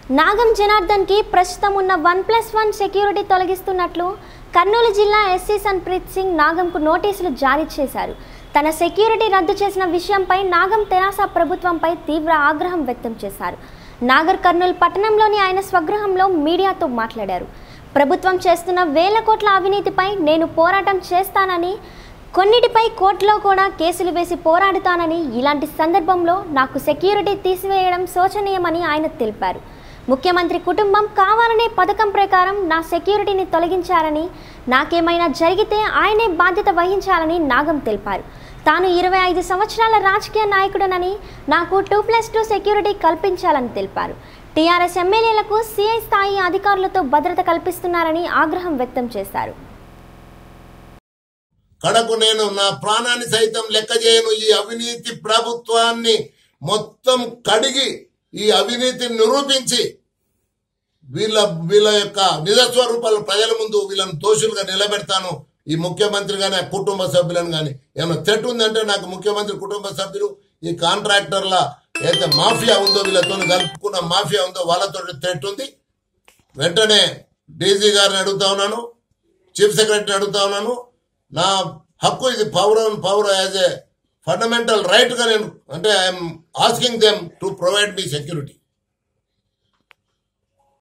నాగం జనార్దన్కి ప్రస్తుతం ఉన్న వన్ ప్లస్ వన్ సెక్యూరిటీ తొలగిస్తున్నట్లు కర్నూలు జిల్లా ఎస్సీ సన్ప్రీత్ సింగ్ నాగంకు నోటీసులు జారీ చేశారు తన సెక్యూరిటీ రద్దు చేసిన విషయంపై నాగం తెరాస ప్రభుత్వంపై తీవ్ర ఆగ్రహం వ్యక్తం చేశారు నాగర్ కర్నూలు పట్టణంలోని ఆయన స్వగృహంలో మీడియాతో మాట్లాడారు ప్రభుత్వం చేస్తున్న వేల కోట్ల అవినీతిపై నేను పోరాటం చేస్తానని కొన్నిటిపై కోర్టులో కూడా కేసులు వేసి పోరాడుతానని ఇలాంటి సందర్భంలో నాకు సెక్యూరిటీ తీసివేయడం శోచనీయమని ఆయన తెలిపారు ముఖ్యమంత్రి కుటుంబం కావాలనే పథకం ప్రకారం నా సెక్యూరిటీని తొలగించారని నాకేమైనా జరిగితే ఆయనే బాధ్యత వహించాలని నాగం తెలిపారు తాను ఇరవై ఐదు సంవత్సరాల రాజకీయ నాయకుడనని నాకు టూ ప్లస్ టూ సెక్యూరిటీ కల్పించాలని తెలిపారు టీఆర్ఎస్ ఎమ్మెల్యేలకు సిఐ స్థాయి అధికారులతో భద్రత కల్పిస్తున్నారని ఆగ్రహం వ్యక్తం చేశారు కడకు నేను నా ప్రాణాన్ని సైతం లెక్క చేయను ఈ అవినీతి ప్రభుత్వాన్ని మొత్తం కడిగి ఈ అవినీతిని నిరూపించి వీళ్ళ వీళ్ళ యొక్క నిజస్వరూపాలు ప్రజల ముందు వీళ్ళని దోషులుగా నిలబెడతాను ఈ ముఖ్యమంత్రి కానీ ఆ కుటుంబ సభ్యులను కానీ ఏమైనా థ్రెట్ ఉందంటే నాకు ముఖ్యమంత్రి కుటుంబ సభ్యులు ఈ కాంట్రాక్టర్ల ఏదైతే మాఫియా ఉందో వీళ్ళతో కలుపుకున్న మాఫియా ఉందో వాళ్ళతో థ్రెట్ ఉంది వెంటనే డీజీ గారిని అడుగుతా ఉన్నాను చీఫ్ సెక్రటరీని అడుగుతా ఉన్నాను నా హక్కు ఇది పౌర పౌర యాజ్ ఏ ఫండమెంటల్ రైట్ గా నేను అంటే I'm asking them to provide me security